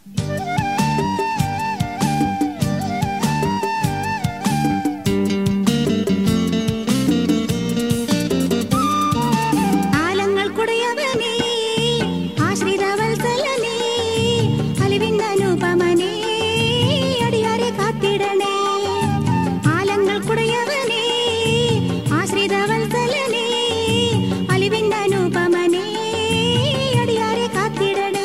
ആലങ്ങൾ കുടയവനേ ആശ്രിത വത്സലനേ അലിവിൻ അനുപമനേ അടിയാരെ കാത്തിടണേ ആലങ്ങൾ കുടയവനേ ആശ്രിത വത്സലനേ അലിവിൻ അനുപമനേ അടിയാരെ കാത്തിടണേ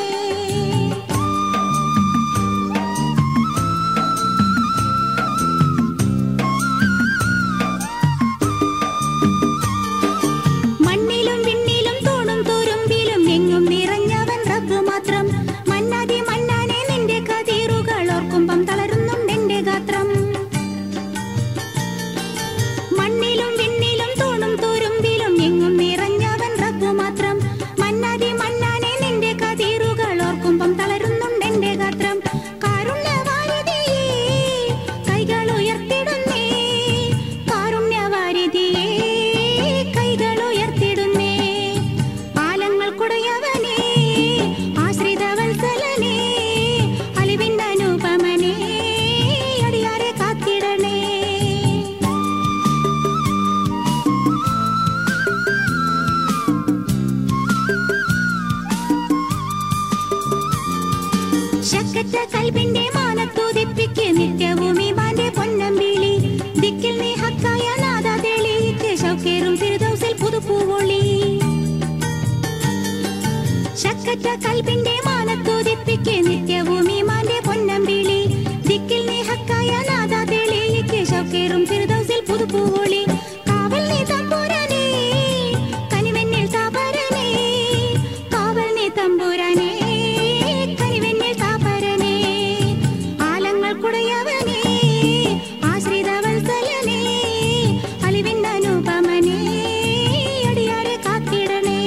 മണ്ണിലും വിണ്ണിലും തൂണും തുരുമ്പിലും എങ്ങും നിറഞ്ഞവൻ റബ്ബ് മാത്രം മന്നാതി മന്നാനെ നിന്റെ കതിറുകൾ ഓർക്കുമ്പം തളരുന്നുണ്ടെന്റെ ഗാത്രം മണ്ണിലും വിണ്ണിലും തൂണും തുരുമ്പിലും എങ്ങും നിറഞ്ഞവൻ റബ്ബ് മാത്രം മന്നാതി മന്നാനെ നിന്റെ കതിറുകൾ ഓർക്കുമ്പം തളരുന്നുണ്ടെന്റെ ഗാത്രം കാരുണ്യവാരിധിയേ കൈകൾ ഉയർത്തിടുന്നേ കാരുണ്യവാരിധിയേ കൈകൾ ഉയർത്തിടുന്നേ ആലങ്ങൾ കുടയവനേ ആശ്രിത വത്സലനേ അലിവിൻ അനുപമനേ അടിയാരെ കാത്തിടണേ ശക്കറ്റ കൽബിന്റെ മാനത്തുതിപ്പിക്ക് നിത്യവും ഇമാന്റെ പൊന്നമ്പിളി ദിക്കിൽ നീ ഹക്കായ നാദ തെളിയിക്ക് ശൗക്കേറും തിരുദൗസിൽ പുതുപ്പൂവൊളി ശക്കറ്റ കൽബിന്റെ മാനത്തുതിപ്പിക്ക് നിത്യവും ഇമാന്റെ പൊന്നമ്പിളി ദിക്കിൽ നീ ഹക്കായ നാദ തെളിയിക്ക് ശൗക്കേറും തിരുദൗസിൽ പുതുപ്പൂവൊളി കാവൽ നീ തമ്പുരാനേ കനിവെന്നിൽ താപരനേ കാവൽ നീ തമ്പുരാനേ കനിവെന്നിൽ താപരനേ ആലങ്ങൾ കുടയവനേ ആശ്രിത വത്സലനേ അലിവിൻ അനുപമനേ അടിയാരെ കാത്തിടണേ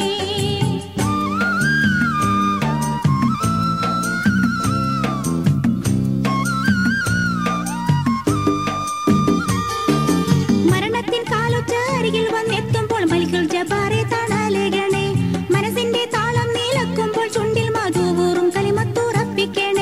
മരണത്തിൻ കാലൊച്ച അരികിൽ വന്നെത്തുമ്പോൾ മലികൾ ജബാറെ തണലേകണേ മനസ്സിന്റെ താളം നീലക്കുമ്പോൾ ചുണ്ടിൽ മധുവൂറും കലിമത്തുറപ്പിക്കണേ